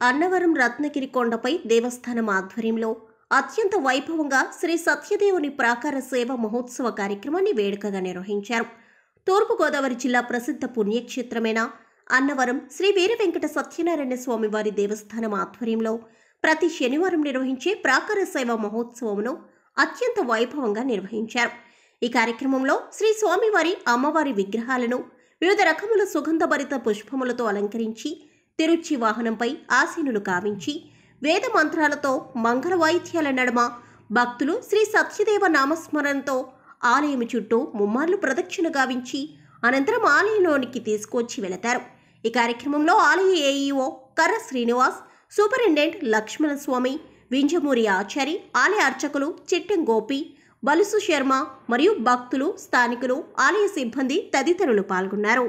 అన్నవరం రత్నగిరి కొండపై దేవస్థానం ఆధ్వర్యంలో అత్యంత వైభవంగా శ్రీ సత్యదేవుని ప్రాకార సేవ మహోత్సవ కార్యక్రమాన్ని వేడుకగా నిర్వహించారు తూర్పుగోదావరి జిల్లా ప్రసిద్ధ పుణ్యక్షేత్రమైన అన్నవరం శ్రీ వీర వెంకట సత్యనారాయణ స్వామి వారి దేవస్థానం ఆధ్వర్యంలో ప్రతి శనివారం నిర్వహించే ప్రాకార సేవ మహోత్సవమును అత్యంత వైభవంగా నిర్వహించారు ఈ కార్యక్రమంలో శ్రీ స్వామివారి అమ్మవారి విగ్రహాలను వివిధ రకముల సుగంధభరిత పుష్పములతో అలంకరించి తిరుచి వాహనంపై ఆసీనులు కావించి వేద మంత్రాలతో మంగళ వాయిద్యాల నడుమ భక్తులు శ్రీ సత్యదేవ నామస్మరణతో ఆలయం చుట్టూ ముమ్మార్లు ప్రదక్షిణ గావించి అనంతరం ఆలయంలోనికి తీసుకొచ్చి వెళతారు ఈ కార్యక్రమంలో ఆలయ ఏఈఓ కర్ర శ్రీనివాస్ సూపరింటెండెంట్ లక్ష్మణ స్వామి వింజమూరి ఆచారి ఆలయ అర్చకులు చిట్టెం గోపి బలుసు శర్మ మరియు భక్తులు స్థానికులు ఆలయ సిబ్బంది తదితరులు పాల్గొన్నారు